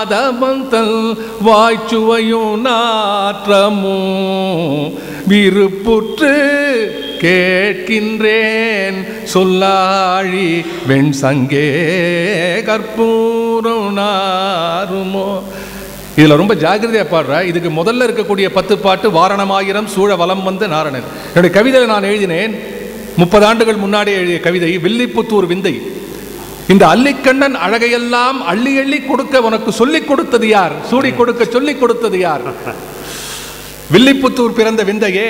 நாதமந்தல் வாய்ச்சுவையும் நாற்றமும் விருப்புற்று கேட்கின்றேன் சொல்லாழி வெண் சங்கே கற்பூரம் நாருமோ இதுல ரொம்ப ஜாக்கிரதையா பாடுற இதுக்கு முதல்ல இருக்கக்கூடிய பத்து பாட்டு வாரணமாயிரம் சூழ வலம் வந்த நாரணன் என்னுடைய கவிதையில நான் எழுதினேன் முப்பது ஆண்டுகள் முன்னாடி எழுதிய கவிதை வில்லிபுத்தூர் விந்தை இந்த அல்லிக்கண்ணன் அழகையெல்லாம் அள்ளி அள்ளி கொடுக்க உனக்கு சொல்லிக் கொடுத்தது யார் சூடி கொடுக்க சொல்லிக் கொடுத்தது யார் வில்லிபுத்தூர் பிறந்த விந்தையே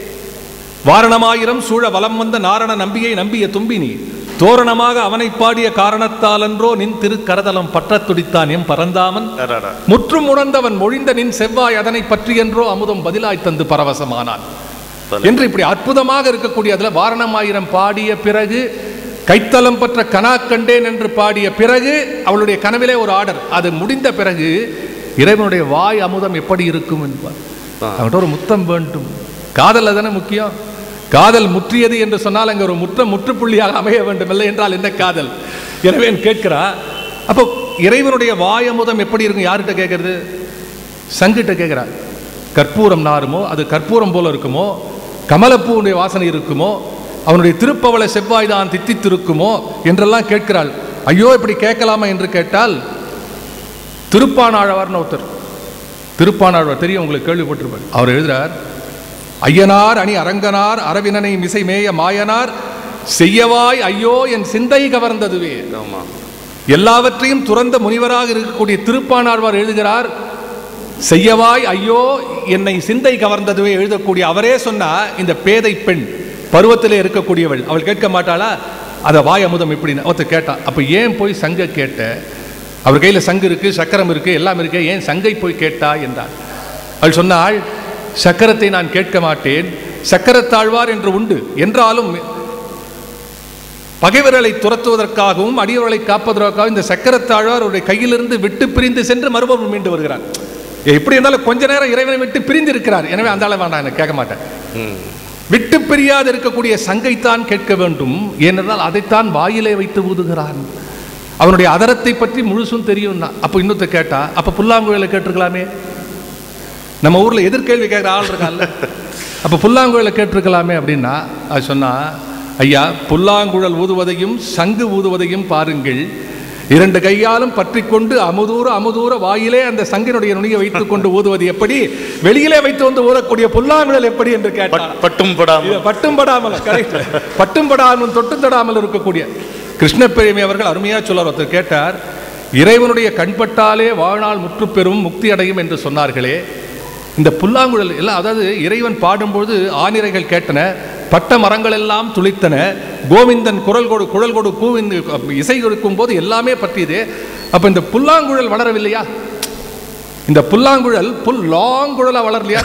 வாரணமாயிரம் சூழ வலம் வந்த நாரண நம்பியை நம்பிய தும்பினி தோரணமாக அவனை பாடிய காரணத்தாலன்றோ நின் திருக்கரதலம் பற்றத் துடித்தான் எம் பரந்தாமன் அடடா. முற்றும் உணர்ந்தவன் மொழிந்த நின் செவ்வாய் அதனை பற்றியென்றோ அமுதம் பதிலாய் தந்து பரவசமானான் என்று இப்படி அற்புதமாக இருக்கக்கூடிய அதுல வாரணமாயிரம் பாடிய பிறகு கைத்தலம் பற்ற கனா கண்டேன் என்று பாடிய பிறகு அவளுடைய கனவிலே ஒரு ஆர்டர் அது முடிந்த பிறகு இறைவனுடைய வாய் அமுதம் எப்படி இருக்கும் என்பார் ஆ. அவன்கிட்ட ஒரு முத்தம் வேண்டும் காதல் தானே முக்கியம் காதல் முற்றியது என்று சொன்னால் அங்கே ஒரு முற்ற முற்றுப்புள்ளியாக அமைய வேண்டும் இல்லை என்றால் என்ன காதல் எனவே கேட்கிறா அப்போ இறைவனுடைய வாய் அமுதம் எப்படி இருக்கும் யார்கிட்ட கேட்கறது சங்கிட்ட கேட்கிறா கற்பூரம் நாருமோ அது கற்பூரம் போல இருக்குமோ கமலப்பூவுடைய வாசனை இருக்குமோ அவனுடைய திருப்பவள செவ்வாய் தான் தித்தித்திருக்குமோ என்றெல்லாம் கேட்கிறாள் ஐயோ இப்படி கேட்கலாமா என்று கேட்டால் திருப்பானாழ்வார்னு ஒருத்தர் திருப்பானாழ்வார் தெரியும் உங்களுக்கு கேள்விப்பட்டிருப்பார் அவர் எழுதுறார் ஐயனார் அணி அரங்கனார் அரவினனை மிசை மேய மாயனார் செய்யவாய் ஐயோ என் சிந்தை கவர்ந்ததுவே ஆமா எல்லாவற்றையும் துறந்த முனிவராக இருக்கக்கூடிய திருப்பானாழ்வார் எழுதுகிறார் செய்யவாய் ஐயோ என்னை சிந்தை கவர்ந்ததுவே எழுதக்கூடிய அவரே சொன்னா இந்த பேதை பெண் பருவத்திலே இருக்கக்கூடியவள் அவள் கேட்க மாட்டாளா அதை வாய் அமுதம் எப்படின்னு ஒருத்தர் கேட்டா அப்ப ஏன் போய் சங்க கேட்ட அவர் கையில சங்கு இருக்கு சக்கரம் இருக்கு எல்லாம் இருக்கு ஏன் சங்கை போய் கேட்டா என்றார் அவள் சொன்னாள் சக்கரத்தை நான் கேட்க மாட்டேன் சக்கரத்தாழ்வார் என்று உண்டு என்றாலும் பகைவர்களை துரத்துவதற்காகவும் அடியவர்களை காப்பதற்காகவும் இந்த சக்கரத்தாழ்வார் அவருடைய கையிலிருந்து விட்டு பிரிந்து சென்று மறுபடியும் மீண்டு வருகிறார் எப்படி இருந்தாலும் கொஞ்ச நேரம் இறைவனை விட்டு பிரிந்து இருக்கிறார் எனவே அந்த அளவு வேண்டாம் எனக்கு கேட்க மாட்டேன் ம். விட்டு பிரியாது இருக்கக்கூடிய சங்கைத்தான் கேட்க வேண்டும் ஏனென்றால் அதைத்தான் வாயிலே வைத்து ஊதுகிறான் அவனுடைய அதரத்தை பற்றி முழுசும் தெரியும் அப்போ இன்னொருத்த கேட்டா அப்ப புல்லாங்குழலை கேட்டிருக்கலாமே நம்ம ஊர்ல எதிர்கேள்வி கேட்குற ஆள் இருக்கான்ல அப்ப புல்லாங்குழலை கேட்டிருக்கலாமே அப்படின்னா அது சொன்னா ஐயா புல்லாங்குழல் ஊதுவதையும் சங்கு ஊதுவதையும் பாருங்கள் இரண்டு கையாலும் பற்றி கொண்டு அமுதூர அமுதூர வாயிலே அந்த சங்கினுடைய நுனியை வைத்துக் கொண்டு ஊதுவது எப்படி வெளியிலே வைத்து வந்து ஊதக்கூடிய புல்லாங்குழல் எப்படி என்று கேட்டார் பட்- பட்டும் படாமல் இது பட்டும் படாமல் correct. பட்டும் படாமல் தொட்டும் தொடாமல் இருக்கக்கூடிய கிருஷ்ண பெருமை அவர்கள் அருமையா சொல்றார் ஒருத்தர் கேட்டார் இறைவனுடைய கண்பட்டாலே வாழ்நாள் முற்று பெறும் முக்தி அடையும் என்று சொன்னார்களே இந்த புல்லாங்குழல் எல்லாம் அதாவது இறைவன் பாடும்போது ஆனிரைகள் கேட்டன பட்ட மரங்கள் எல்லாம் துளித்தன கோவிந்தன் குரல் கொடு குழல் கொடு கூவிந்து இசை கொடுக்கும் போது எல்லாமே பற்றியது அப்ப இந்த புல்லாங்குழல் வளரவில்லையா இந்த புல்லாங்குழல் புல் லாங்குழலா வளரலையா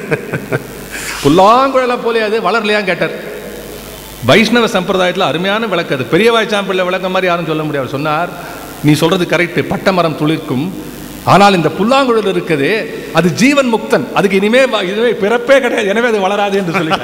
புல்லாங்குழலா போலே அது வளரலையா கேட்டார் வைஷ்ணவ சம்பிரதாயத்தில் அருமையான விளக்கு அது பெரிய வாய்ச்சாம்பிள்ளை விளக்கம் மாதிரி யாரும் சொல்ல முடியாது சொன்னார் நீ சொல்றது கரெக்ட் பட்டமரம் துளிர்க்கும் ஆனால் இந்த புல்லாங்குழல் இருக்குது அது ஜீவன் முக்தன் அதுக்கு இனிமே வ- இதுவே பிறப்பே கிடையாது எனவே அது வளராது என்று சொல்லி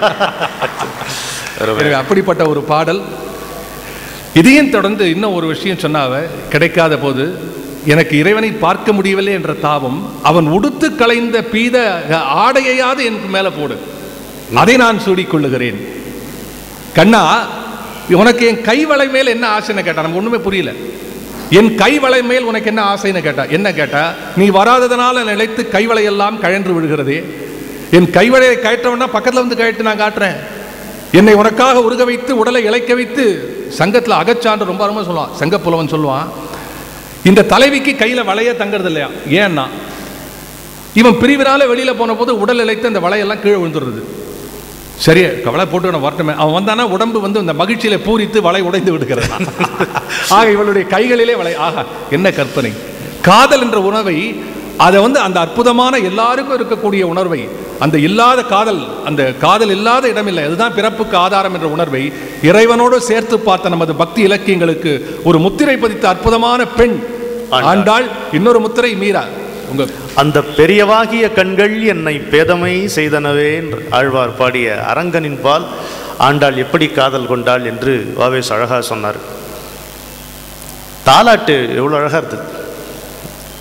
எனவே அப்படிப்பட்ட ஒரு பாடல் இதையும் தொடர்ந்து இன்னும் ஒரு விஷயம் சொன்னாவ கிடைக்காத போது எனக்கு இறைவனை பார்க்க முடியவில்லை என்ற தாபம் அவன் உடுத்து களைந்த பீத ஆடையையாவது எனக்கு மேல போடு அதை நான் சூடிக்கொள்ளுகிறேன் கண்ணா உனக்கு என் கைவளை மேல் என்ன ஆசைன்னு கேட்டா நமக்கு ஒண்ணுமே புரியல என் கைவளை மேல் உனக்கு என்ன ஆசைன்னு கேட்டா என்ன கேட்டா நீ வராததனால நிலைத்து கைவளை எல்லாம் கழன்று விடுகிறதே என் கைவளையை கழற்றவனா பக்கத்துல வந்து கழட்டு நான் காட்டுறேன் என்னை உனக்காக உருக வைத்து உடலை இளைக்க வைத்து சங்கத்துல அகச்சான்று ரொம்ப ரொம்ப சொல்லுவான் சங்கப்புலவன் சொல்லுவான் இந்த தலைவிக்கு கையில வளைய தங்குறது இல்லையா ஏன்னா இவன் பிரிவினால வெளியில போன போது உடல் இழைத்து அந்த வளையெல்லாம் கீழே விழுந்துடுறது சரி கவலை போட்டு நான் வரட்டுமே அவன் வந்தானா உடம்பு வந்து அந்த மகிழ்ச்சியில பூரித்து வலை உடைந்து விடுகிறது ஆக இவளுடைய கைகளிலே வலை ஆகா என்ன கற்பனை காதல் என்ற உணவை அதை வந்து அந்த அற்புதமான எல்லாருக்கும் இருக்கக்கூடிய உணர்வை அந்த இல்லாத காதல் அந்த காதல் இல்லாத இடமில்லை அதுதான் பிறப்புக்கு ஆதாரம் என்ற உணர்வை இறைவனோடு சேர்த்து பார்த்த நமது பக்தி இலக்கியங்களுக்கு ஒரு முத்திரை பதித்த அற்புதமான பெண் ஆண்டாள். ஆண்டாள் இன்னொரு முத்திரை மீரா உங்க அந்த பெரியவாகிய கண்கள் என்னை பேதமை செய்தனவே என்று ஆழ்வார் பாடிய அரங்கனின் பால் ஆண்டாள் எப்படி காதல் கொண்டாள் என்று வாவேஸ் அழகா சொன்னார் தாலாட்டு எவ்வளோ அழகா இருந்தது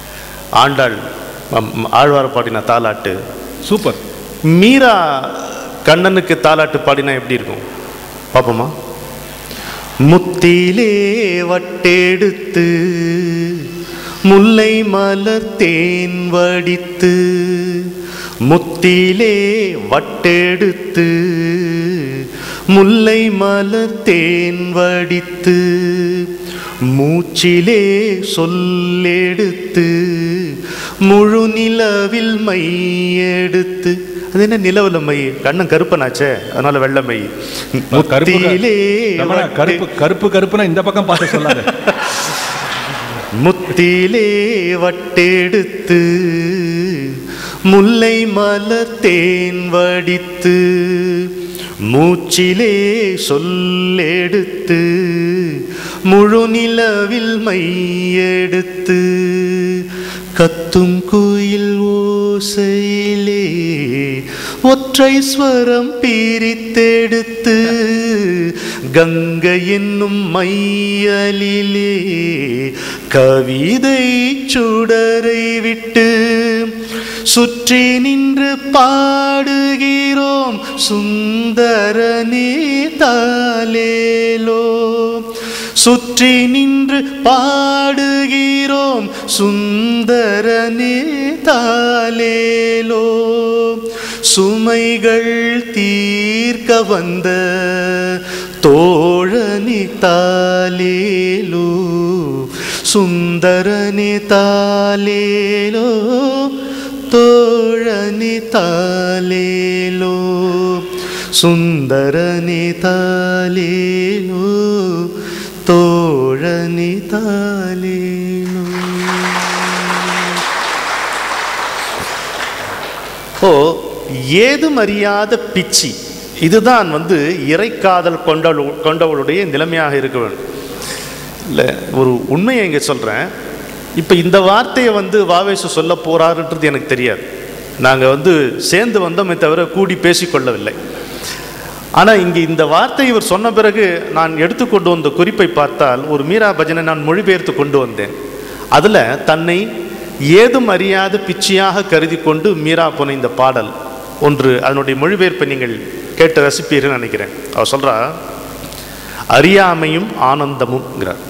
ஆண்டாள் ம், ஆழ்வார் பாடின தாலாட்டு சூப்பர் மீரா கண்ணனுக்கு தாலாட்டு பாடினா எப்படி இருக்கும் பார்ப்போமா முத்திலே வட்டெடுத்து முல்லை மலர் தேன் வடித்து முத்திலே வட்டெடுத்து முல்லை மலர் தேன் வடித்து மூச்சிலே சொல்லெடுத்து முழு நிலவில் மை எடுத்து அது என்ன நிலவுல மை கண்ணன் கருப்பனாச்சே அதனால வெள்ளை மை கருப்பு முத்திலே ரமணா, வட்டு- கருப்பு கருப்பு கருப்புனா இந்த பக்கம் பார்த்து சொல்லாத முத்திலே வட்டெடுத்து முல்லை மலர் தேன் வடித்து மூச்சிலே சொல்லெடுத்து முழு நிலவில் மை எடுத்து கத்தும் குயில் ஓசையிலே ஒற்றை ஸ்வரம் பிரித்தெடுத்து கங்கை என்னும் மையலிலே கவிதை சுடரை விட்டு சுற்றி நின்று பாடுகிறோம் சுந்தரனே தாலேலோ சுற்றி நின்று பாடுகிறோம் சுந்தரனே தாலேலோ சுமைகள் தீர்க்க வந்த தோழனி தாலேலோ சுந்தரனி தாலேலோ தோழனி தாலேலோ சுந்தரனி தாலேலோ தோழனி தாலேலோ ஓ ஏதும் அறியாத பிச்சி இதுதான் வந்து இறைக்காதல் கொண்டவள் கொண்டவளுடைய நிலைமையாக இருக்க வேண்டும் இல்லை ஒரு உண்மையை இங்கே சொல்கிறேன் இப்போ இந்த வார்த்தையை வந்து வாவேசு சொல்ல போறாருன்றது எனக்கு தெரியாது நாங்கள் வந்து சேர்ந்து வந்தோமே தவிர கூடி பேசிக்கொள்ளவில்லை ஆனால் இங்கே இந்த வார்த்தை இவர் சொன்ன பிறகு நான் எடுத்துக்கொண்டு வந்த குறிப்பை பார்த்தால் ஒரு மீரா பஜனை நான் மொழிபெயர்த்து கொண்டு வந்தேன் அதில் தன்னை ஏதும் அறியாத பிச்சையாக கருதி கொண்டு மீரா போன இந்த பாடல் ஒன்று அதனுடைய மொழிபெயர்ப்பை நீங்கள் கேட்டு ரசிப்பீர்கள் நினைக்கிறேன் அவர் சொல்றா அறியாமையும் ஆனந்தமும்ங்கிறார்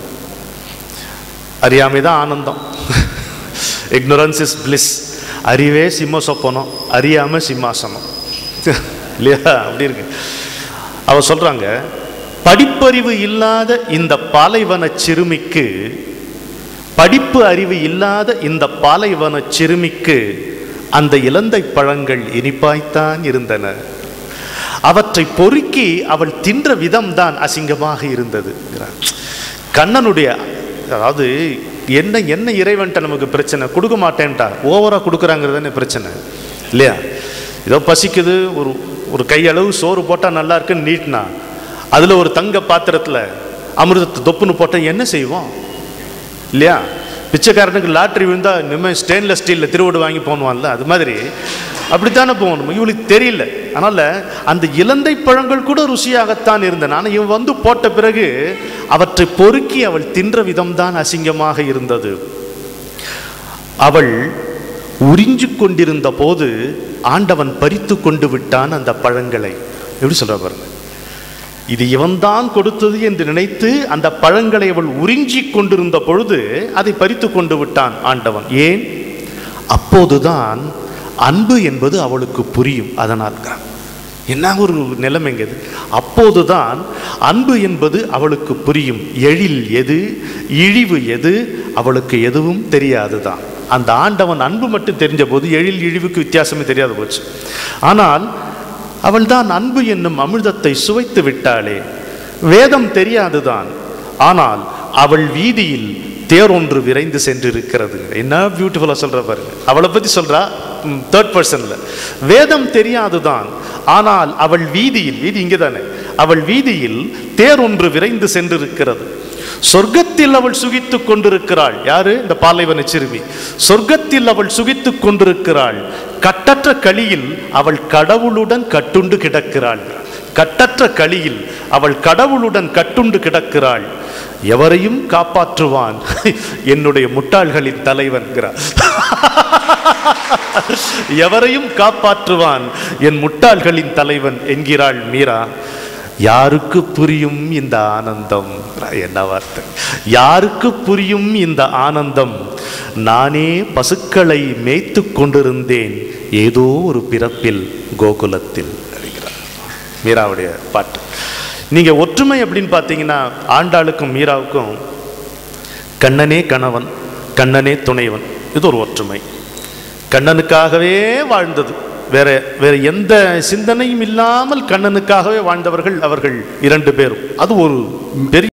அறியாமை தான் ஆனந்தம் ignorance இஸ் bliss அறிவே சிம்ம சொப்பனம் அறியாமை சிம்மாசனம் இல்லையா அப்படி இருக்கு அவ சொல்றாங்க படிப்பறிவு இல்லாத இந்த பாலைவன சிறுமிக்கு படிப்பு அறிவு இல்லாத இந்த பாலைவன சிறுமிக்கு அந்த இலந்தை பழங்கள் இனிப்பாய்த்தான் இருந்தன அவற்றை பொறுக்கி அவள் தின்ற விதம்தான் அசிங்கமாக இருந்தது கண்ணனுடைய அதாவது என்ன என்ன இறைவன்ட்ட நமக்கு பிரச்சனை கொடுக்க மாட்டேன்ட்டா ஓவரா கொடுக்குறாங்கிறது தானே பிரச்சனை இல்லையா ஏதோ பசிக்குது ஒரு ஒரு கையளவு சோறு போட்டால் நல்லா இருக்குன்னு நீட்டினா அதில் ஒரு தங்க பாத்திரத்தில் அமிர்தத்தை தொப்புன்னு போட்டால் என்ன செய்வோம் இல்லையா பிச்சைக்காரனுக்கு லாட்ரி விழுந்தா இனிமேல் ஸ்டெயின்லெஸ் ஸ்டீலில் திருவோடு வாங்கி போகணுவான்ல அது மாதிரி அப்படித்தானே போகணும் இவளுக்கு தெரியல அதனால் அந்த இலந்தை பழங்கள் கூட ருசியாகத்தான் இருந்தன ஆனால் இவன் வந்து போட்ட பிறகு அவற்றை பொறுக்கி அவள் தின்ற விதம்தான் அசிங்கமாக இருந்தது அவள் உறிஞ்சு கொண்டிருந்த போது ஆண்டவன் பறித்து கொண்டு விட்டான் அந்த பழங்களை எப்படி சொல்ற பாருங்க இது இவன்தான் கொடுத்தது என்று நினைத்து அந்த பழங்களை அவள் உறிஞ்சி கொண்டிருந்த பொழுது அதை பறித்து கொண்டு விட்டான் ஆண்டவன் ஏன் அப்போதுதான் அன்பு என்பது அவளுக்கு புரியும் அதனால் என்ன ஒரு நிலைமைங்க இது அப்போதுதான் அன்பு என்பது அவளுக்கு புரியும் எழில் எது இழிவு எது அவளுக்கு எதுவும் தெரியாதுதான் அந்த ஆண்டவன் அன்பு மட்டும் தெரிஞ்ச போது எழில் இழிவுக்கு வித்தியாசமே தெரியாது போச்சு ஆனால் அவள்தான் அன்பு என்னும் அமிர்தத்தை சுவைத்து விட்டாளே வேதம் தெரியாதுதான் ஆனால் அவள் வீதியில் தேரொன்று விரைந்து சென்றிருக்கிறது என்ன பியூட்டிஃபுல்லா சொல்ற பாருங்க அவளை பத்தி சொல்றா தேர்ட் பர்சன்ல வேதம் தெரியாதுதான் ஆனால் அவள் வீதியில் வீதி இங்கே தானே அவள் வீதியில் தேரொன்று விரைந்து சென்றிருக்கிறது சொர்க்கத்தில் அவள் சுகித்துக் கொண்டிருக்கிறாள் யாரு இந்த பாலைவன சிறுமி சொர்க்கத்தில் அவள் சுகித்துக் கொண்டிருக்கிறாள் கட்டற்ற களியில் அவள் கடவுளுடன் கட்டுண்டு கிடக்கிறாள் கட்டற்ற களியில் அவள் கடவுளுடன் கட்டுண்டு கிடக்கிறாள் எவரையும் காப்பாற்றுவான் என்னுடைய முட்டாள்களின் தலைவன்கிறார் எவரையும் காப்பாற்றுவான் என் முட்டாள்களின் தலைவன் என்கிறாள் மீரா யாருக்கு புரியும் இந்த ஆனந்தம் என்ன வார்த்தை யாருக்கு புரியும் இந்த ஆனந்தம் நானே பசுக்களை மேய்த்து கொண்டிருந்தேன் ஏதோ ஒரு பிறப்பில் கோகுலத்தில் அப்படிங்கிறார் மீராவுடைய பாட்டு நீங்க ஒற்றுமை அப்படின்னு பார்த்தீங்கன்னா ஆண்டாளுக்கும் மீராவுக்கும் கண்ணனே கணவன் கண்ணனே துணைவன் இது ஒரு ஒற்றுமை கண்ணனுக்காகவே வாழ்ந்தது வேற வேற எந்த சிந்தனையும் இல்லாமல் கண்ணனுக்காகவே வாழ்ந்தவர்கள் அவர்கள் இரண்டு பேரும் அது ஒரு பெரிய